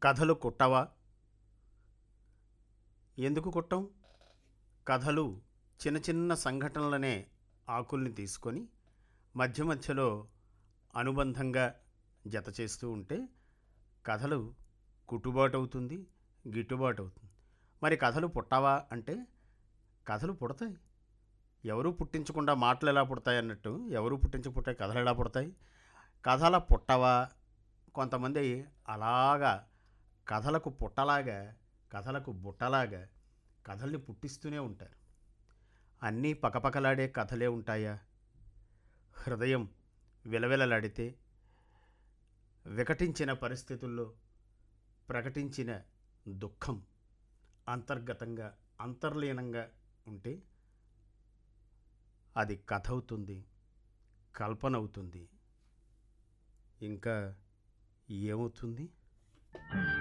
కథలు కుట్టవా ఎందుకు కుట్టం కథలు చిన్న చిన్న సంఘటనలనే ఆకుల్ని తీసుకొని మధ్య మధ్యలో అనుబంధంగా జత చేస్తూ ఉంటే కథలు కుట్టుబాటు అవుతుంది గిట్టుబాటు అవుతుంది మరి కథలు పుట్టవా అంటే కథలు పుడతాయి ఎవరు పుట్టించకుండా మాటలు ఎలా పుడతాయి అన్నట్టు ఎవరు పుట్టించకపోతే కథలు ఎలా పుడతాయి కథల పుట్టవా కొంతమంది అలాగా కథలకు పుట్టలాగా కథలకు బుట్టలాగా కథల్ని పుట్టిస్తూనే ఉంటారు అన్నీ పకపకలాడే కథలే ఉంటాయా హృదయం విలవిలలాడితే వికటించిన పరిస్థితుల్లో ప్రకటించిన దుఃఖం అంతర్గతంగా అంతర్లీనంగా ఉంటే అది కథ అవుతుంది కల్పన అవుతుంది ఇంకా ఏమవుతుంది